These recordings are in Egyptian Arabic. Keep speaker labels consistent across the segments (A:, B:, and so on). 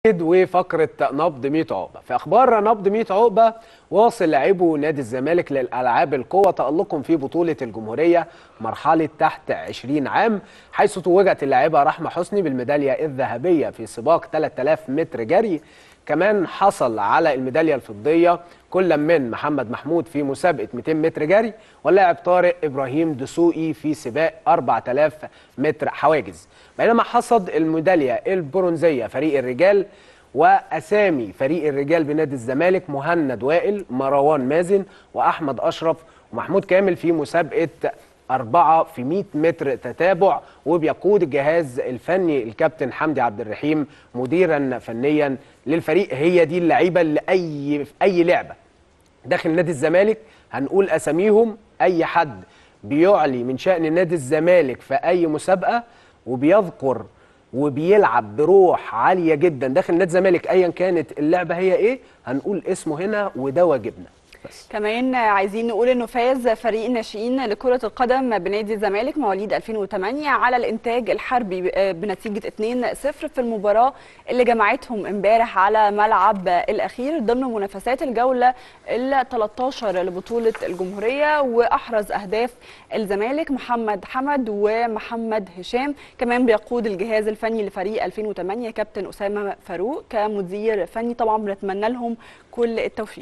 A: وفقرة نبض 100 عقبة في أخبار نبض 100 عقبة واصل لاعبو نادي الزمالك للألعاب القوة تألقهم في بطولة الجمهورية مرحلة تحت 20 عام حيث توجت اللاعبة رحمة حسني بالميدالية الذهبية في سباق 3000 متر جري كمان حصل على الميدالية الفضية كل من محمد محمود في مسابقة 200 متر جري واللاعب طارق إبراهيم دسوقي في سباق 4000 متر حواجز بينما حصد الميدالية البرونزية فريق الرجال وأسامي فريق الرجال بنادي الزمالك مهند وائل مروان مازن وأحمد أشرف ومحمود كامل في مسابقة أربعة في 100 متر تتابع وبيقود الجهاز الفني الكابتن حمدي عبد الرحيم مديرا فنيا للفريق هي دي اللعيبة اللي أي في أي لعبة داخل نادي الزمالك هنقول أساميهم أي حد بيعلي من شأن نادي الزمالك في أي مسابقة وبيذكر وبيلعب بروح عالية جدا داخل نادي الزمالك أيا كانت اللعبة هي إيه هنقول اسمه هنا وده واجبنا بس.
B: كمان عايزين نقول انه فاز فريق الناشئين لكرة القدم بنادي الزمالك مواليد 2008 على الانتاج الحربي بنتيجة 2-0 في المباراة اللي جمعتهم امبارح على ملعب الاخير ضمن منافسات الجولة ال 13 لبطولة الجمهورية واحرز اهداف الزمالك محمد حمد ومحمد هشام كمان بيقود الجهاز الفني لفريق 2008 كابتن اسامة فاروق كمدير فني طبعا بنتمنى لهم كل التوفيق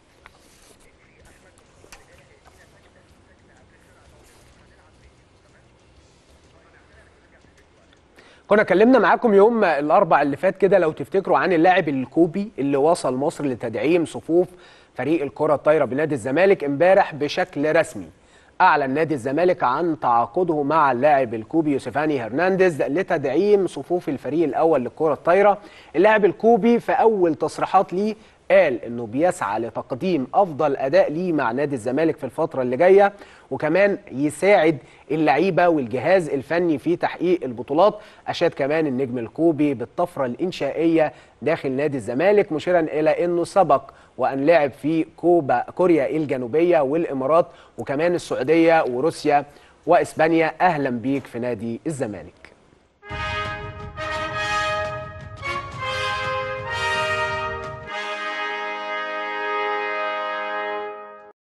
A: كنا اتكلمنا معاكم يوم الاربع اللي فات كده لو تفتكروا عن اللاعب الكوبي اللي وصل مصر لتدعيم صفوف فريق الكره الطايره بنادي الزمالك امبارح بشكل رسمي اعلن نادي الزمالك عن تعاقده مع اللاعب الكوبي يوسفاني هرنانديز لتدعيم صفوف الفريق الاول للكره الطايره اللاعب الكوبي في اول تصريحات ليه قال انه بيسعى لتقديم افضل اداء ليه مع نادي الزمالك في الفتره اللي جايه وكمان يساعد اللعيبه والجهاز الفني في تحقيق البطولات اشاد كمان النجم الكوبي بالطفره الانشائيه داخل نادي الزمالك مشيرا الى انه سبق وان لعب في كوبا كوريا الجنوبيه والامارات وكمان السعوديه وروسيا واسبانيا اهلا بيك في نادي الزمالك